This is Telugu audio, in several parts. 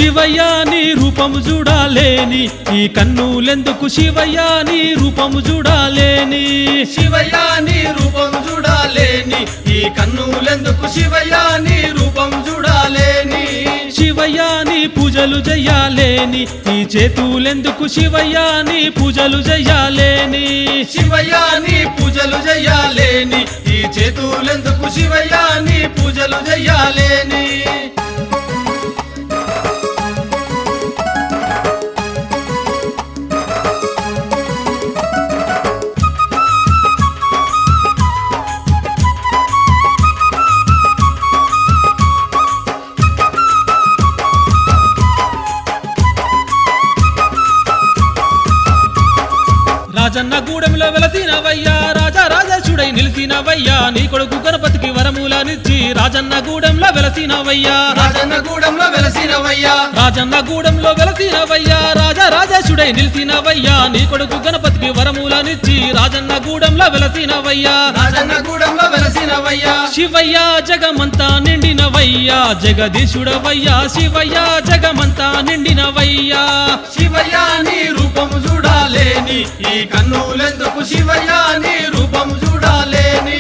శివయ్య నీ రూపము చూడాలేని ఈ కన్నులెందుకు శివయ్య నీ రూపము చూడాలేని శివయ్య నీ రూపం చూడాలేని ఈ కన్నులెందుకు శివయ్య నీ రూపం చూడాలేని శివయ్య నీ పూజలు చెయ్యాలేని ఈ చేతులెందుకు శివయ్య నీ పూజలు చెయ్యాలేని శివయ్య నీ పూజలు చెయ్యాలేని ఈ చేతులెందుకు శివయ్య నీ పూజలు చెయ్యాలేని రాజన్న గూడెంలో వెలసినవయ్యా రాజా రాజేశుడై నిలిచినవయ్యా నీ కొడుకు గణపతికి వరములనిచ్చి రాజన్న గూడెంలో వెలసినవయ్యా రాజన్న గూడెంలో వెలసినవయ్యా రాజన్న గూడెంలో వెలసినవయ్యా రాజా రాజేశుడై నిలిచినవయ్యా నీ కొడుకు గణపతికి వరములనిచ్చి రాజన్న గూడెంలో వెలసినవయ్యా రాజన్న గూడెంలో వెలసినవయ్యా శివయ్య జగమంతా నిండినవయ్యా జగదీశుడవయ్యా శివయ్య జగమంతా నిండినవయ్యా శివయ్య నీ రూపము చూడాలేని ఈ కన్నులెందుకు శివయ్య నీ రూపము చూడాలేని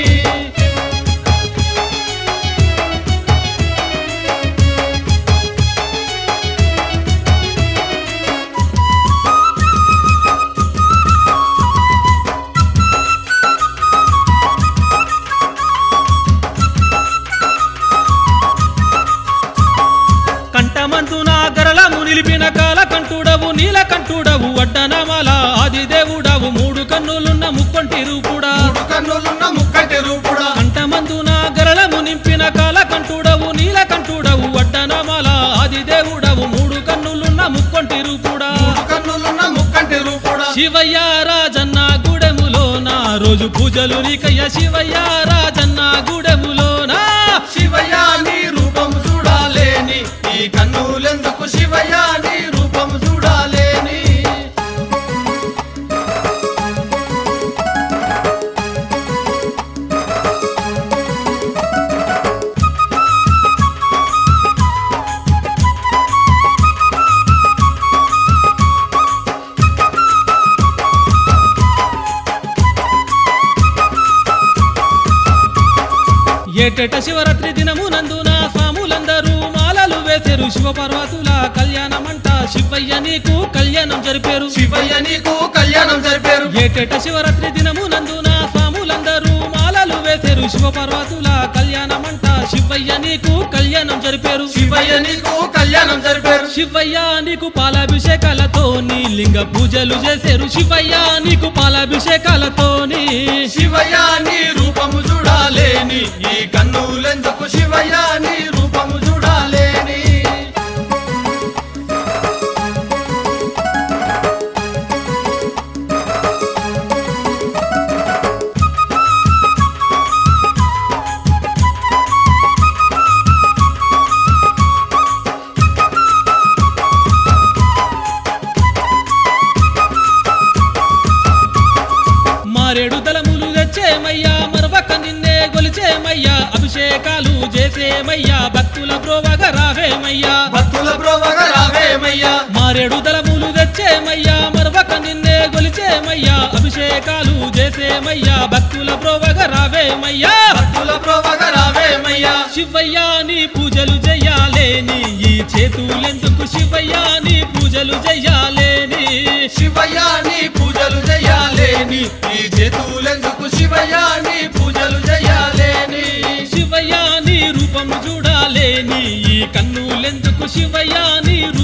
కంఠమంతున గరళము నిలిపిన కాల కంఠుడవు నీల కంఠుడవు అడ్డనమల ఆది దేవుడవు మూడు కన్నులున్న ముక్కొంటి రూపుడా మూడు కన్నులున్న ముక్కటి రూపుడా కంఠమందున గరళము నింపిన కాల కంఠుడవు నీల కంఠుడవు అడ్డనమల ఆది దేవుడవు మూడు కన్నులున్న ముక్కొంటి రూపుడా మూడు కన్నులున్న ముక్కంటి రూపుడా శివయ్య రాజన్న గూడెములోన రోజు పూజలు నీకయ్య శివయ్య రాజన్న గూడెములోన శివయ్య నీ రూపము చూడాలేని ఈ కన్నులెందుకు శివయ్య నీ రూపము చూడాలేని ఏటేట శివరాత్రి దినము నందున స్వాములందరూ మాలలు వేశారు శివపార్వతుల కళ్యాణమంట శివయ్య నీకు కళ్యాణం జరిపారు శివయ్య నీకు కళ్యాణం జరిపారు ఏటేట శివరాత్రి దినము నందున స్వాములందరూ మాలలు వేశారు శివపార్వతుల కళ్యాణమంట శివయ్య నీకు కళ్యాణం జరిపారు శివయ్య నీకు కళ్యాణం జరిపారు శివయ్య నీకు పాలాభిషేకాలతోని లింగ పూజలు చేశారు శివయ్య నీకు పాలాభిషేకాలతోని శివయ్య నీ రూపము చూడాలేని ఈ కన్నులెందుకు శివయ్య నీ రూపము చూడాలేని మారేడు దళములు తెచ్చేమయ్యా మరవక నిన్నే గొలిచేమయ్యా అభిషేకాలు చేసేమయ్యా భక్తుల బ్రోవగా రావేమయ్యా భక్తుల బ్రోవగా రావేమయ్యా మారేడు దళములు తెచ్చేమయ్యా మరవక నిన్నే గొలిచేమయ్యా అభిషేకాలు చేసేమయ్యా భక్తుల బ్రోవగా రావేమయ్యా భక్తుల బ్రోవగా రావేమయ్యా శివయ్య నీ పూజలు చెయ్యాలేని ఈ చేతులెందుకు శివయ్య నీ పూజలు చెయ్యాలేని శివయ్య నీ పూజలు చేయాలేని ఈ చేతులెందుకు శివయ్య నీ పూజలు చేయాలేని శివయ్య నీ రూపము చూడాలేని ఈ కన్నులెందుకు శివయ్య నీ